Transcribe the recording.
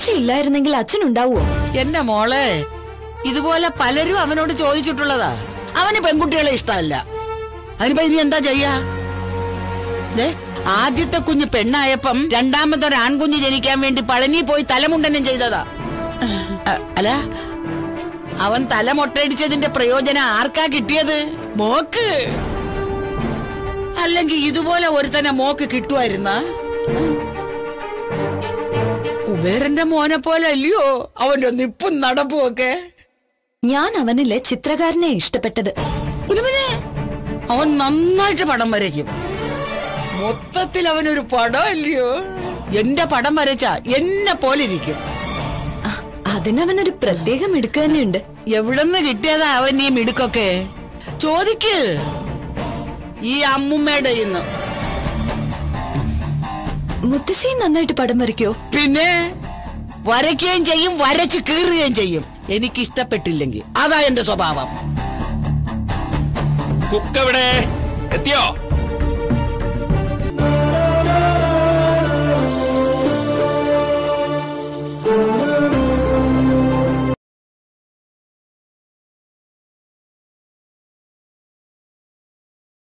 മുത്തശ്ശി ഇല്ലായിരുന്നെങ്കിൽ അച്ഛൻ ഉണ്ടാവുമോ എന്റെ മോളെ ഇതുപോലെ പലരും അവനോട് ചോദിച്ചിട്ടുള്ളതാ അവന് പെൺകുട്ടികളെ ഇഷ്ടമല്ല അതിനിപ്പോ ഇനി എന്താ ചെയ്യാ ദേ, ആദ്യത്തെ കുഞ്ഞ് പെണ്ണായപ്പം രണ്ടാമതൊരു ആൺകുഞ്ഞ് ജനിക്കാൻ വേണ്ടി പളനി പോയി തലമുണ്ടനം ചെയ്തതാ അ- അല്ല അവൻ തല മൊട്ടയടിച്ചതിന്റെ പ്രയോജനം ആർക്കാ കിട്ടിയത് മോക്ക് അല്ലെങ്കിൽ ഇതുപോലെ ഒരുത്തനെ മോക്ക് കിട്ടുമായിരുന്ന കുബേരന്റെ മോനെ പോലെ അല്ലയോ അവന്റെ നിപ്പും നടപ്പും ഒക്കെ ഞാൻ അവനിലെ ചിത്രകാരനെ ഇഷ്ടപ്പെട്ടത് പിന്നെ പിന്നെ അവൻ നന്നായിട്ട് പടം വരയ്ക്കും മൊത്തത്തിൽ അവനൊരു പടം അല്ലയോ എന്റെ പടം വരച്ച എന്നെ പോലെ ഇരിക്കും ആ, അതിനവനൊരു പ്രത്യേക മിടുക്ക് തന്നെയുണ്ട് എവിടെന്ന് കിട്ടിയതാ അവൻ ഈ മിടുക്കൊക്കെ ചോദിക്ക് ഈ അമ്മുമ്മയുടെ ഇന്ന് മുത്തശ്ശി നന്നായിട്ട് പടം വരയ്ക്കോ പിന്നെ വരയ്ക്കുകയും ചെയ്യും വരച്ച് കീറുകയും ചെയ്യും എനിക്ക് ഇഷ്ടപ്പെട്ടില്ലെങ്കിൽ അതാ എന്റെ സ്വഭാവം കുക്കെവിടെ എത്തിയോ